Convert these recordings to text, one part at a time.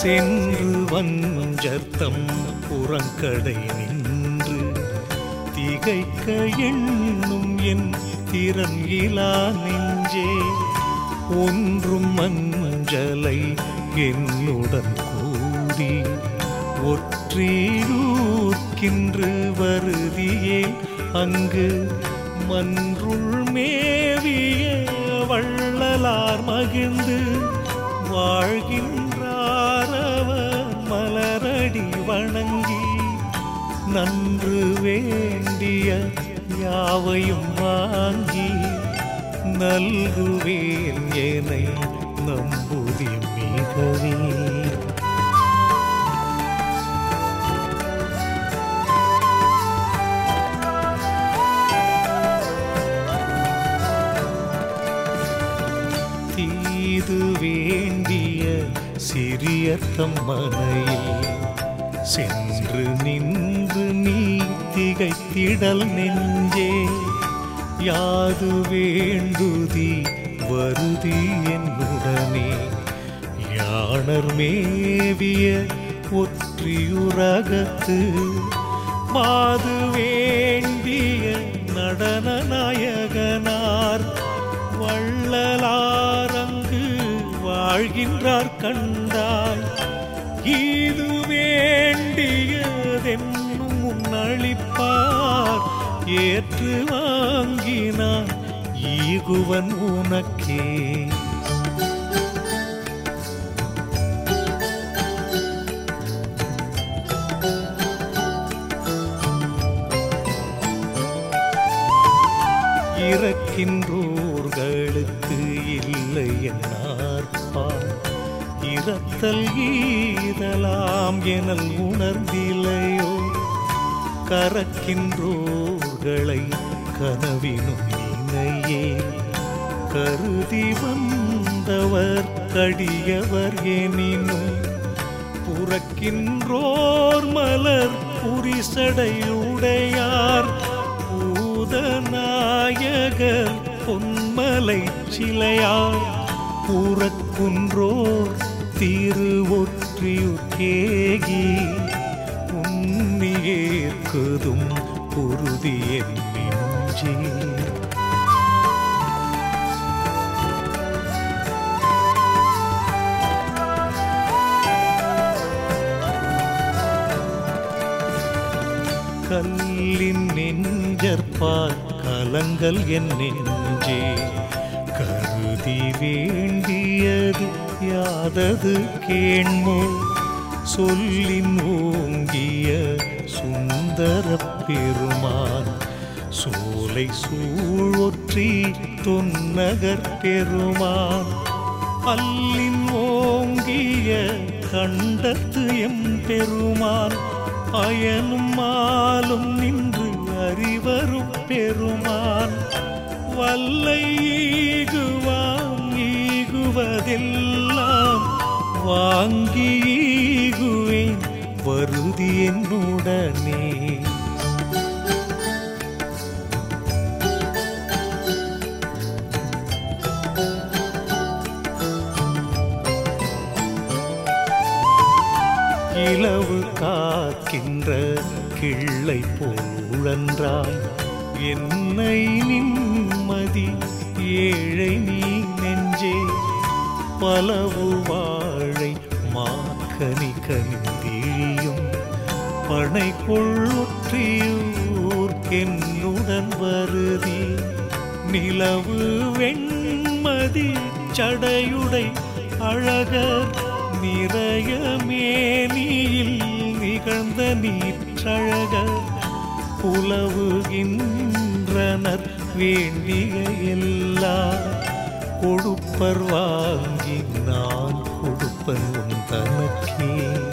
சென்று வஞ்சர்த்தம் புறங்கடை நின்று திகைக்க எண்ணும் என் திறன் இலா நெஞ்சே ஒன்றும் மஞ்சலை என்னுடன் கூடி ஒற்றியூர்க்கின்று வருதியே அங்கு மன்றுள் மேவிய வள்ளலார் மகிழ்ந்து வாழ்கின்றாரவர் மலரடி வணங்கி நன்று வேண்டிய யாவையும் வாங்கி நல்குவேன் ஏனை நம்புதி மிகவே தீது வேண்டிய சிறியத்தம் மனையில் சென்று நின்று நீ திகைத்திடல் நெஞ்சே யாது வேண்டுதி வருதி என்னுடனே யாணர் மேவிய ஒற்றியுரகத்து மாது வேண்டிய நடன நாயகனார் வள்ளலாரங்கு வாழ்கின்றார் கண்டாய் இது வேண்டியதென்னும் முன்னளிப்பார் ஏற்று வாங்கினான் ஈகுவன் உனக்கே இறக்கின்றோர்களுக்கு இல்லை என்னார்பார் இரத்தல் ஈதலாம் எனல் உணர்ந்திலையோ கறக்கின்றோர்களை கனவினும் இணையே கருதி வந்தவர் கடியவர் எனினும் புறக்கின்றோர் மலர் புரிசடையுடையார் பூதநாயகர் பொன்மலை சிலையார் புறக்குன்றோர் திரு ஒற்றியுக்கேகி உன்னியேற்குதும் பொருதி என் நெஞ்சே கல்லின் நெஞ்சற்பால் கலங்கல் என் நெஞ்சே கருதி வேண்டியது யாதது கேண்மோ சொல்லின் ஓங்கிய சுந்தர பெருமான் சோலை சூழொற்றி தொன்னகர் பெருமான் அல்லின் ஓங்கிய கண்டத்து எம் பெருமான் அயனும் மாலும் நின்று அறிவரும் பெருமான் வல்லை ஈகுவாம் ஈகுவதெல்லாம் வாங்கி ஈகுவேன் வருதி என்னுடனே இலவு காக்கின்ற கிள்ளை போழன்றாய் என்னை நிம்மதி ஏழை நீ நெஞ்சே பலவு வாழை மாக்கனி கனிந்திழியும் பனை கொள்ளுற்றியூர்க்கென்னுடன் வருதி நிலவு வெண்மதி சடையுடை அழகர் நிறைய மேனியில் நிகழ்ந்த நீற்றழகர் புலவுகின்றனர் வேண்டிய எல்லா கொடுப்பர் வாங்கி நான் கொடுப்பன் உன் தனக்கே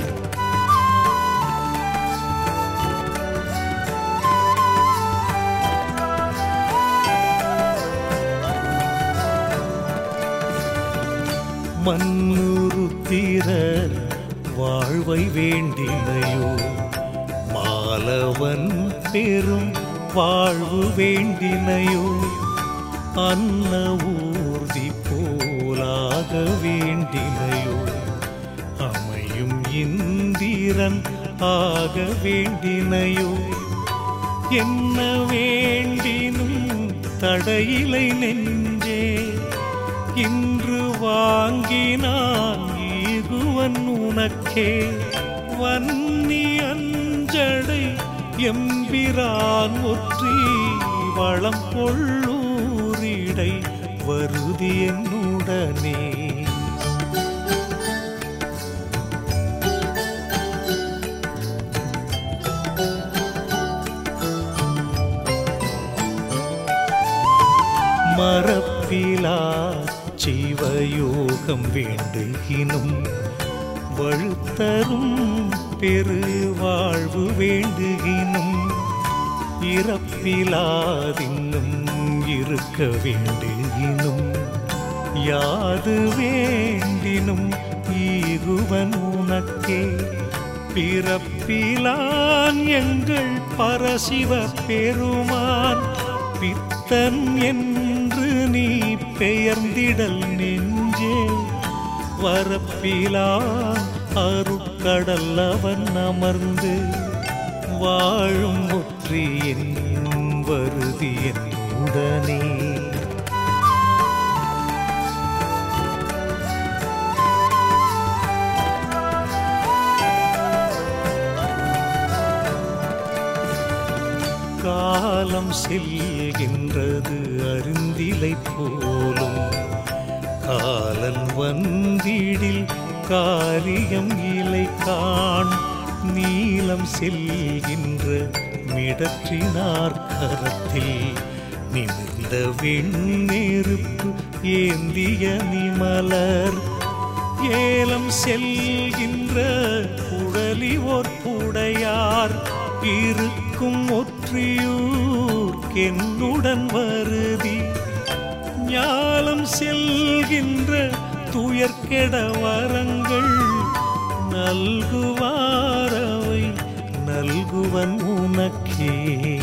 மன்னுருத்திரர் வாழ்வை வேண்டினையோ மாலவன் பெரும் வாழ்வு வேண்டினையோ அன்ன ஊர்தி போலாக வேண்டினையோ அமையும் இந்திரன் ஆக வேண்டினையோ என்ன வேண்டினும் தடையிலை நெஞ்சே இன்று வாங்கினான் ஈகுவன் உனக்கே வன்னி அஞ்சடை எம்பிரான் ஒற்றி வளம் கொள்ளூரிடை வருதி என்னுடனே மரப்பிலா ஜீவயோகம் வேண்டுகினும் வழுத்தரும் பெருவாழ்வு வேண்டுகினும் இறப்பிலாதின்னும் இருக்க வேண்டுகினும் யாது வேண்டினும் ஈகுவன் உனக்கே பிறப்பிலான் எங்கள் பரசிவ பெருமான் பித்தன் என்று நீ பெயர்ந்திடல் நெஞ்சே வரப்பிலா அருட்கடல் அவன் அமர்ந்து வாழும் முற்றி என் வருதி என் உடனே காலம் செல்கின்றது அருந்திலை போலும் காலன் வந்திடில் காரியம் இலை காண் நீலம் செல்கின்ற மிடற்றினார் கரத்தில் நிமிர்ந்த வெண்ணெருப்பு ஏந்திய நிமலர் ஏலம் செல்கின்ற குழலி ஓர் புடையார் இருக்கும் ஒற்றியூர் என்னுடன் வருதி ஞாலம் செல்கின்ற துயர்கெட வரங்கள் நல்குவாரவை நல்குவன் உனக்கே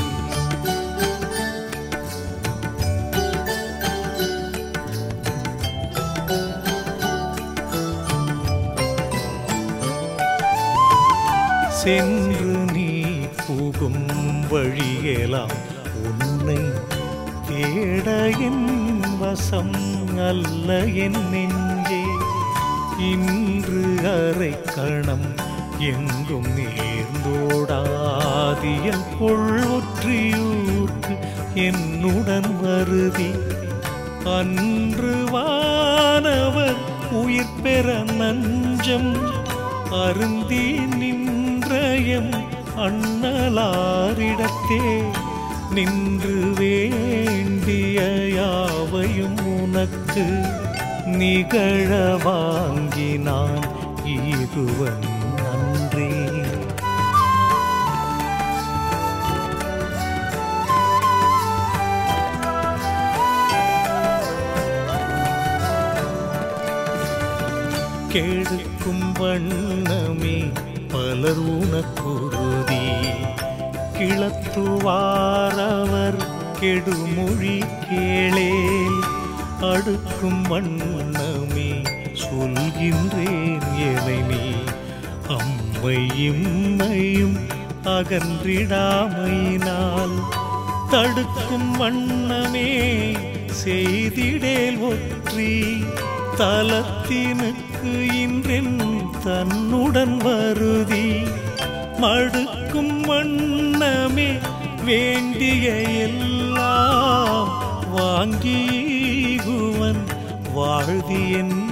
சென்று நீ புகும் வழியெல்லாம் உன்னை தேட என் வசம் அல்ல என் நெஞ்சே இன்று அரை கணம் எங்கும் நேர்ந்தோடாதியல் கொள்வொற்றியூர்க்கு என்னுடன் வருதி அன்று வானவர் உயிர் பெற நஞ்சம் அருந்தி நின்றயம் அண்ணலாரிடத்தே நின்று வேண்டிய யாவையும் உனக்கு நிகழ வாங்கினான் ஈகுவன் நன்றே கெடுக்கும் வண்ணமே பலர் உனக்குருதி கிளத்துவாரவர் கெடுமொழி கேளேல் அடுக்கும் வண்ணமே சொல்கின்றேன் எனை நீ அம்மை இம்மையும் அகன்றிடாமையினால் தடுக்கும் வண்ணமே செய்திடேல் ஒற்றி தலத்தினுக்கு இன்றென் தன்னுடன் வருதி மடுக்கும் வண்ணமே வேண்டிய எல்லாம் வாங்கிகுவன் வாழ்தி என்